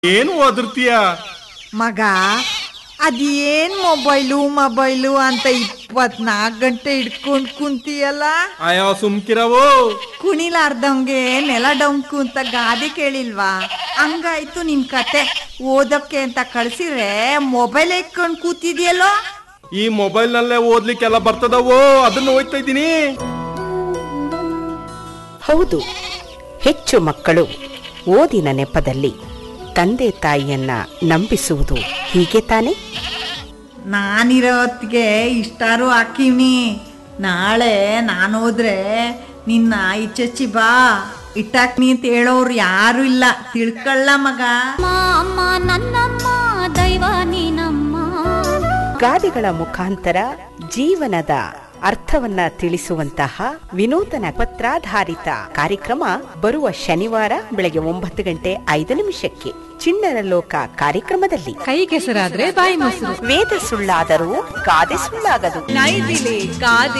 ಏನು ಒದರ್ತೀಯ ಮಗ ಅದೇನ್ ಮೊಬೈಲು ಮೊಬೈಲು ಅಂತ ಇಪ್ಪತ್ನಾಲ್ಕು ಗಂಟೆ ಹಿಡ್ಕೊಂಡ್ ಕುಂತಿಯಲ್ಲ ಅಯ್ಯೋ ಸುಮ್ಕಿರವು ಕುಣಿಲಾರ್ದಂಗೆ ನೆಲ ಡೊಂಕು ಅಂತ ಗಾದೆ ಕೇಳಿಲ್ವಾ ಹಂಗಾಯ್ತು ನಿನ್ ಕತೆ ಓದಕ್ಕೆ ಅಂತ ಕಳ್ಸಿದ್ರೆ ಮೊಬೈಲ್ ಇಟ್ಕೊಂಡ್ ಕೂತಿದ್ಯಲ್ಲೋ ಈ ಮೊಬೈಲ್ ನಲ್ಲೇ ಓದ್ಲಿಕ್ಕೆಲ್ಲ ಬರ್ತದವೋ ಅದನ್ನ ಓದ್ತಾ ಇದ್ದೀನಿ ಹೌದು ಹೆಚ್ಚು ಮಕ್ಕಳು ಓದಿನ ನೆಪದಲ್ಲಿ ತಂದೆ ತಾಯಿಯನ್ನ ನಂಬಿಸುವುದು ಹೀಗೆ ತಾನೆ ನಾನಿರೋ ಹೊತ್ತಿಗೆ ಇಷ್ಟಾರು ಹಾಕಿವ್ನಿ ನಾಳೆ ನಾನು ಹೋದ್ರೆ ನಿನ್ನ ಇಚ್ಚಚ್ಚಿ ಬಾ ಇಟ್ಟಾಕ್ನಿ ಅಂತ ಹೇಳೋರು ಯಾರು ಇಲ್ಲ ತಿಳ್ಕೊಳ್ಳ ಮಗ ಅಮ್ಮ ಅಮ್ಮ ನನ್ನಮ್ಮ ದೈವ ನೀನಮ್ಮ ಗಾದೆಗಳ ಮುಖಾಂತರ ಜೀವನದ ಅರ್ಥವನ್ನ ತಿಳಿಸುವಂತಹ ವಿನೂತನ ಪತ್ರಾಧಾರಿತ ಕಾರ್ಯಕ್ರಮ ಬರುವ ಶನಿವಾರ ಬೆಳಗ್ಗೆ ಒಂಬತ್ತು ಗಂಟೆ ಐದು ನಿಮಿಷಕ್ಕೆ ಚಿಣ್ಣರ ಲೋಕ ಕಾರ್ಯಕ್ರಮದಲ್ಲಿ ಕೈ ಕೆಸರಾದ್ರೆ ಬಾಯಿ ಮೊಸರು ವೇದ ಸುಳ್ಳಾದರೂ ಗಾದೆ ಸುಳ್ಳಾಗದು ನೈದಿಲೆ ಗಾದೆ